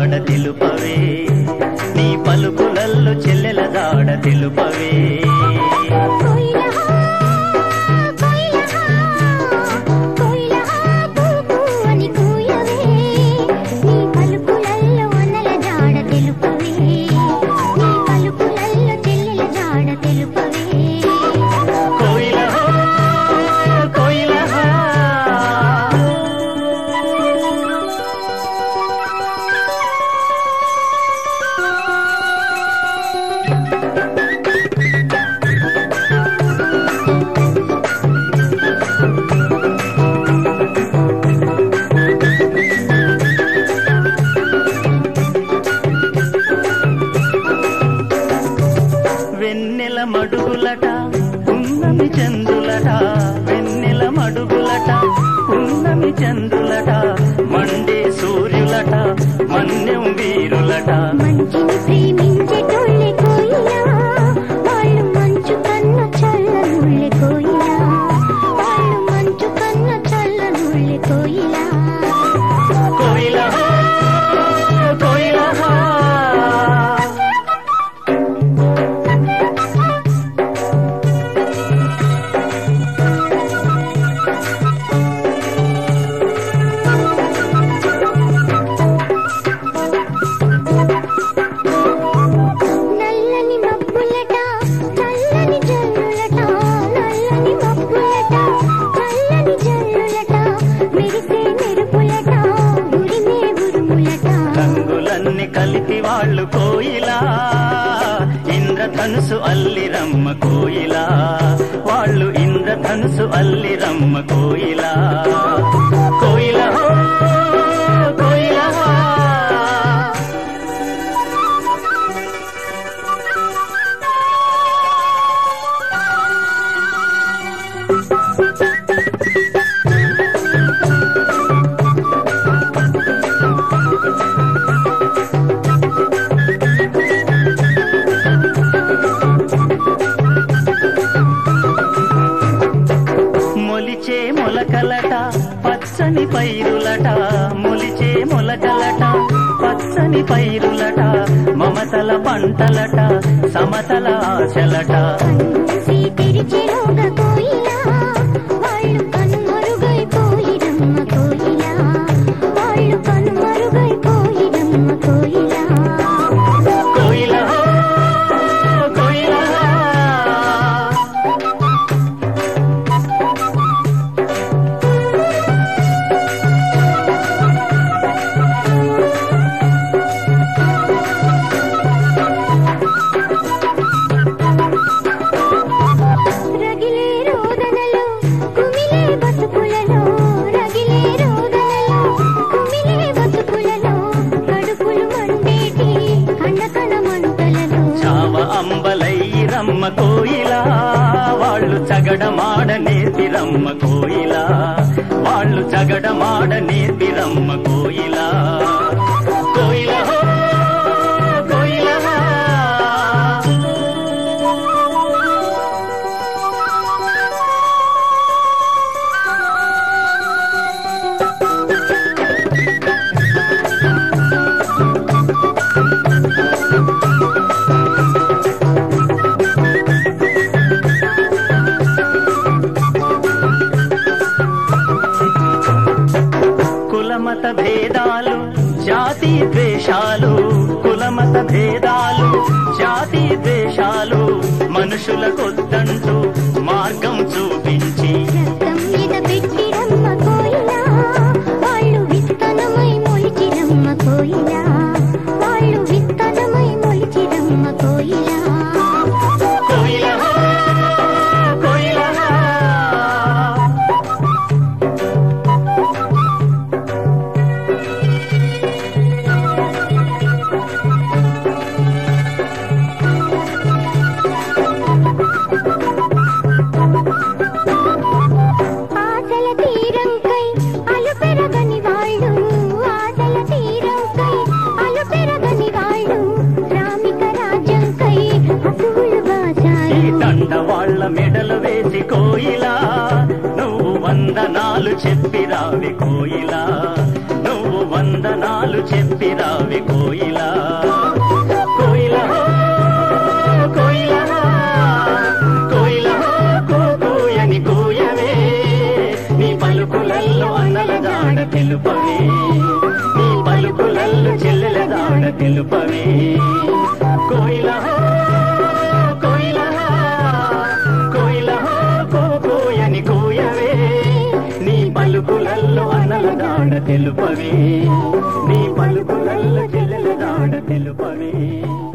జాడ తెలుపవే నీ పలుకులల్లు చెల్లెల జాడ తెలుపవే కోయిలహా కోయిలహా కోయిలహా కూకు అని కూయవే నీ పలుకులల్లో వనల జాడ తెలుపవే నీ పలుకులల్లో చెల్లెల జాడ తెలుపవే కోయిలహో కోయిలహా వెన్నెల మడుగులట ఉన్నమి చందులట వెన్నెల మడుగులట ఉన్నమి చందులట మండే సూర్యులట మన్యం వీరులట మంచిని ప్రేమించేటోళ్ళే కోయిలా వాళ్ళు మంచు కన్న చల్లనుళ్ళే కోయిలా వాళ్ళు మంచు కన్న చల్లనుళ్ళే కోయిలా కోయిలహో కోయిలహా నల్లని మబ్బులట చల్లని జల్లులట నల్లని మబ్బులట చల్లని జల్లులట మెరిసే మెరుపులట ఉరిమే ఉరుములట రంగులన్నీ కలిపి వాళ్ళు కోయిలా ఇంద్రధనుసు అల్లిరమ్మ కోయిలా వాళ్ళు ఇంద్రధనుసు అల్లిరమ్మ కోయిలా కోయిల హో, కోయిల హో. మొలిచే మొలకలట పచ్చని పైరులట మొలిచే మొలకలట పచ్చని పైరులట మమతల పంటలట సమతల ఆశలట కన్నుసి తెరిచెలోగా కోయిలా వాళ్ళు కనుమరుగైపోయిరమ్మ కోయిలా వాళ్ళు కనుమరుగైపోయిరమ్మ కోయిలా కోయిల హో, కోయిల హో. రగిలే రోదనలో కుమిలే బతుకులలో రగిలే రోదనలో కుమిలే బతుకులలో కడుపులు మండేటి కణకణ మంటలలో చావ అంబలైరమ్మ కోయిలా వాళ్ళు చగడమాడ నేర్పిరమ్మ కోయిలా వాళ్ళు చగడమాడ నేర్పిరమ్మ కోయిలా కోయిల హో, కోయిల హో. కులమత భేదాలు జాతి ద్వేషాలు కులమత భేదాలు జాతి ద్వేషాలు మనుషులకొద్దంటూ మార్గం చూపించి రక్తం మీద పెట్టిరమ్మ కోయిలా వాళ్ళు విత్తనమై మొలిచిరమ్మ కోయిలా వాళ్ళు విత్తనమై మొలిచిరమ్మ కోయిలా కోయిల హో, కోయిల హో. ఆశల తీరంకై అలు పెరగని వాళ్ళు ఆశల తీరంకై అలు పెరగని వాళ్ళు రామిక రాజ్యంకై అసువులు ఈ బాచారు దండ వాళ్ళ మెడలు వేసి కోయిలా నువ్వు వందనాలు చెప్పిరావి కోయిలా నువ్వు వంద వందనాలు చెప్పి రావి కోయిలా కోయిలా హో, కోయిలా హో, కోయిలా హో, కూ కూయని కూయవే నీ పలుకులల్లో అన్నల దాడ తెలుపవే నీ పలుకులల్లో చెల్లెల దాడ తెలుపవే కోయిలా హో, కోయిలా హో, కోయిలా హో, కూ కూయని కూయవే నీ పలుకులల్లో అన్నల దాడ తెలుపవే నీ పలుకులల్లో చెల్లెల దాడ తెలుపవే